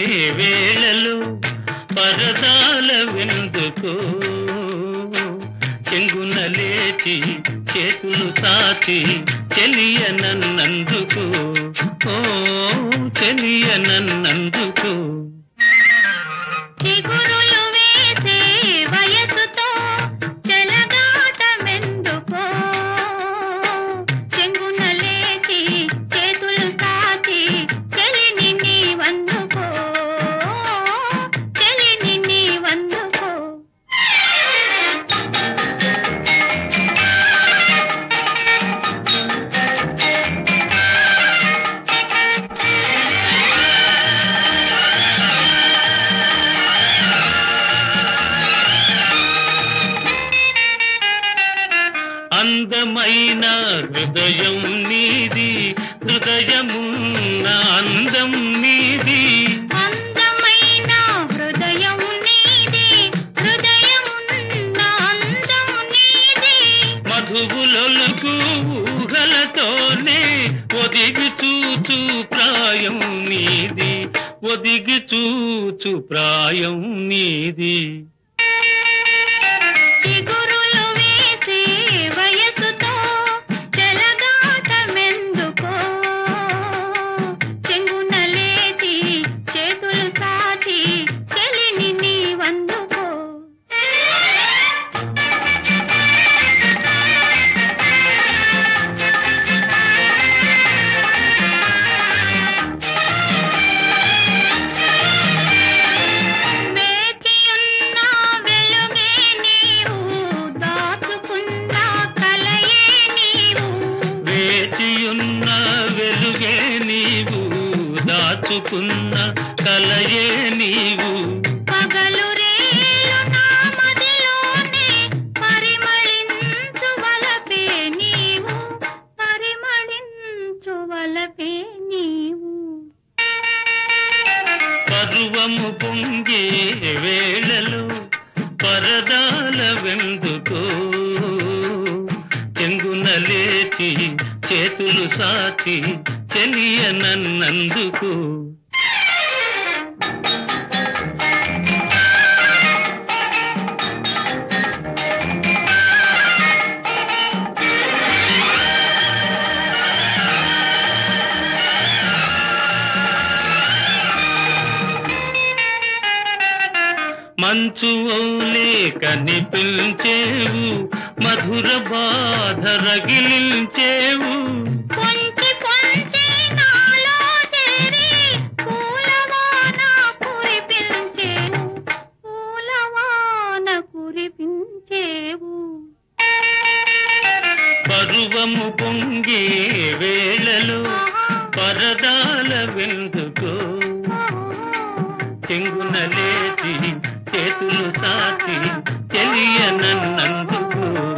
వేళలు పరదాల వెందుకు చెంగున లేచి చేతులు సాచి చెలియ నన్నందుకు ఓ చెలియ నన్నందుకు చిగురులు వేసే వయసుతో చెలగాటమెందుకో చెంగున లేచి చేతులు సాచి చెలిని నీ వందుకో చెలిని నీ వందుకో అందమైన హృదయం నీది హృదయమున్న అందం నీది అందమైన హృదయం నీది హృదయమున్న అందం నీది మధువులొలుకు ఊహలతోనే ఒదిగి చూచు ప్రాయం నీది ఒదిగి చూచు ప్రాయం నీది చిగురులు వేసే వయసుతో చెలగాటమెందుకో చెంగున లేచి చేతులు సాచి చెలిని నీ వందుకో వేచియున్న వెలుగే నీవు దాచుకున్న కలయే నీవు వేచియున్న వెలుగే నీవు దాచుకున్న కలయే నీవు పగలు రేలు నా మదిలోనే పరిమళించు వలపే నీవు పరిమళించు వలపే నీవు పర్వము పొంగే వేళలు పరదాల వెందుకో చెంగున లేచి చేతులు సాచి చెలియ నన్నందుకు మంచు ఓలే కనిపించేవు మధుర బాధ రగిలించేవు పొంచి పొంచి నాలో చేరి పూలవాన కురిపించేవు పూలవాన కురిపించేవు పరువము పొంగే వేళలు పరదాల వెందుకో చెంగున లేచి చేతులు సాచి చెలియ నన్నందుకు